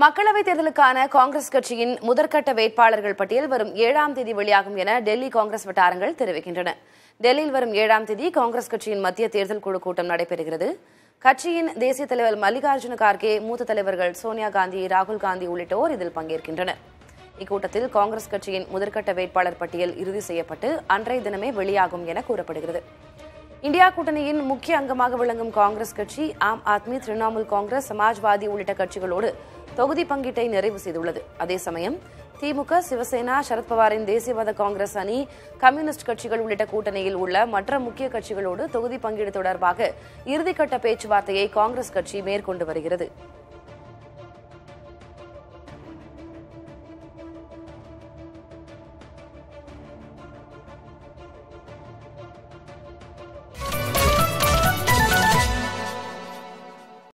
மக்களவைத் தேர்தலுக்கான காங்கிரஸ் கட்சியின் முதற்கட்ட வேட்பாளர்கள் பட்டியல் வரும் ஏழாம் தேதி வெளியாகும் என டெல்லி காங்கிரஸ் வட்டாரங்கள் தெரிவிக்கின்றன டெல்லியில் வரும் ஏழாம் தேதி காங்கிரஸ் கட்சியின் மத்திய தேர்தல் குழு கூட்டம் நடைபெறுகிறது கட்சியின் தேசிய தலைவர் மல்லிகார்ஜுன கார்கே மூத்த தலைவர்கள் சோனியா காந்தி ராகுல் காந்தி உள்ளிட்டோர் இதில் பங்கேற்கின்றனர் இக்கூட்டத்தில் காங்கிரஸ் கட்சியின் முதற்கட்ட வேட்பாளர் பட்டியல் இறுதி செய்யப்பட்டு அன்றைய தினமே வெளியாகும் என கூறப்படுகிறது இந்தியா கூட்டணியின் முக்கிய அங்கமாக விளங்கும் காங்கிரஸ் கட்சி ஆம் ஆத்மி திரிணாமுல் காங்கிரஸ் சமாஜ்வாதி உள்ளிட்ட கட்சிகளோடு தொகுதி பங்கீட்டை நிறைவு செய்துள்ளது அதே சமயம் திமுக சிவசேனா சரத்பவாரின் தேசியவாத காங்கிரஸ் அணி கம்யூனிஸ்ட் கட்சிகள் உள்ளிட்ட கூட்டணியில் உள்ள மற்ற முக்கிய கட்சிகளோடு தொகுதி பங்கீடு தொடர்பாக இறுதிக்கட்ட பேச்சுவார்த்தையை காங்கிரஸ் கட்சி மேற்கொண்டு வருகிறது